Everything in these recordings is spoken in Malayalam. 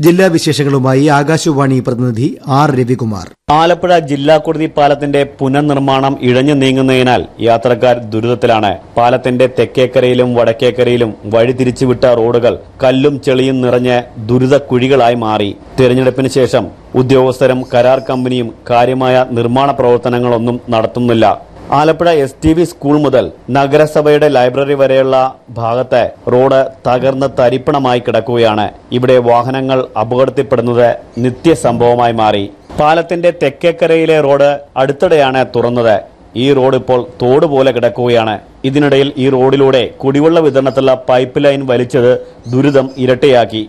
ജില്ലാ വിശേഷങ്ങളുമായി ആകാശവാണി പ്രതിനിധി ആർ രവികുമാർ ആലപ്പുഴ ജില്ലാ കുടുതി പാലത്തിന്റെ പുനർനിർമ്മാണം ഇഴഞ്ഞു നീങ്ങുന്നതിനാൽ യാത്രക്കാർ ദുരിതത്തിലാണ് പാലത്തിന്റെ തെക്കേക്കരയിലും വടക്കേക്കരയിലും വഴിതിരിച്ചുവിട്ട റോഡുകൾ കല്ലും ചെളിയും നിറഞ്ഞ് ദുരിത കുഴികളായി മാറി തിരഞ്ഞെടുപ്പിന് ശേഷം ഉദ്യോഗസ്ഥരും കരാർ കമ്പനിയും കാര്യമായ നിർമ്മാണ പ്രവർത്തനങ്ങളൊന്നും നടത്തുന്നില്ല Alappuzha S T V school മുതൽ നഗരസഭയുടെ ലൈബ്രറി വരെയുള്ള ഭാഗത്തെ റോഡ് തകർന്ന് തരിപ്പണമായി കിടക്കുകയാണ് ഇവിടെ വാഹനങ്ങൾ അപകടത്തിൽപ്പെടുന്നത് നിത്യസംഭവമായി മാറി പാലത്തിന്റെ തെക്കേക്കരയിലെ റോഡ് അടുത്തിടെയാണ് തുറന്നത് ഈ റോഡ് ഇപ്പോൾ തോട് പോലെ കിടക്കുകയാണ് ഇതിനിടയിൽ ഈ റോഡിലൂടെ കുടിവെള്ള വിതരണത്തിലുള്ള പൈപ്പ് ലൈൻ വലിച്ചത് ദുരിതം ഇരട്ടിയാക്കി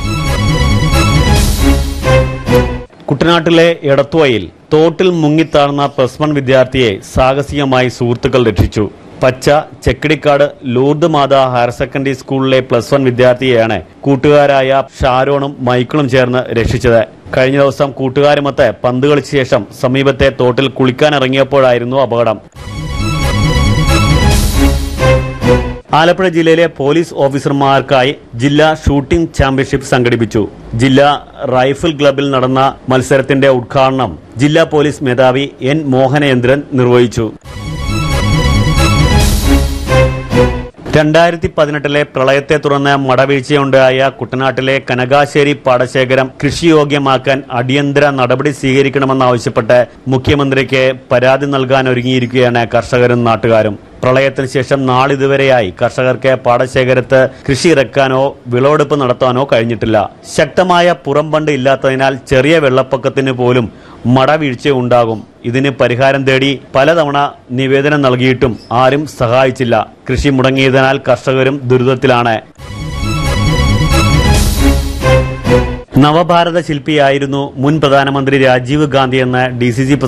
കുട്ടനാട്ടിലെ എടത്തുവയിൽ തോട്ടിൽ മുങ്ങിത്താഴ്ന്ന പ്ലസ് വൺ വിദ്യാർത്ഥിയെ സാഹസികമായി സുഹൃത്തുക്കൾ രക്ഷിച്ചു പച്ച Chekkidikkad Lourdes Matha higher secondary സ്കൂളിലെ പ്ലസ് വൺ വിദ്യാർത്ഥിയെയാണ് കൂട്ടുകാരായ ഷാരോണും മൈക്കിളും ചേർന്ന് രക്ഷിച്ചത് കഴിഞ്ഞ ദിവസം കൂട്ടുകാരുമൊത്ത് പന്ത് കളിച്ച ശേഷം സമീപത്തെ തോട്ടിൽ കുളിക്കാനിറങ്ങിയപ്പോഴായിരുന്നു അപകടം ആലപ്പുഴ ജില്ലയിലെ പോലീസ് ഓഫീസർമാർക്കായി ജില്ലാ ഷൂട്ടിംഗ് ചാമ്പ്യൻഷിപ്പ് സംഘടിപ്പിച്ചു ജില്ലാ റൈഫിൾ ക്ലബിൽ നടന്ന മത്സരത്തിന്റെ ഉദ്ഘാടനം ജില്ലാ പോലീസ് മേധാവി എൻ മോഹനേന്ദ്രൻ നിർവഹിച്ചു രണ്ടായിരത്തി പതിനെട്ടിലെ പ്രളയത്തെ തുടർന്ന് മടവീഴ്ചയുണ്ടായ കുട്ടനാട്ടിലെ കനകാശ്ശേരി പാടശേഖരം കൃഷിയോഗ്യമാക്കാൻ അടിയന്തര നടപടി സ്വീകരിക്കണമെന്നാവശ്യപ്പെട്ട് മുഖ്യമന്ത്രിക്ക് പരാതി നൽകാൻ ഒരുങ്ങിയിരിക്കുകയാണ് കർഷകരും നാട്ടുകാരും പ്രളയത്തിന് ശേഷം നാളിതുവരെയായി കർഷകർക്ക് പാടശേഖരത്ത് കൃഷി ഇറക്കാനോ വിളവെടുപ്പ് നടത്താനോ കഴിഞ്ഞിട്ടില്ല ശക്തമായ പുറംബണ്ട് ഇല്ലാത്തതിനാൽ ചെറിയ വെള്ളപ്പൊക്കത്തിന് പോലും മടവീഴ്ച ഉണ്ടാകും ഇതിന് പരിഹാരം തേടി പലതവണ നിവേദനം നൽകിയിട്ടും ആരും സഹായിച്ചില്ല കൃഷി മുടങ്ങിയതിനാൽ കർഷകരും ദുരിതത്തിലാണ് നവഭാരത ശില്പിയായിരുന്നു മുൻ പ്രധാനമന്ത്രി രാജീവ് ഗാന്ധി എന്ന് ഡി സി സി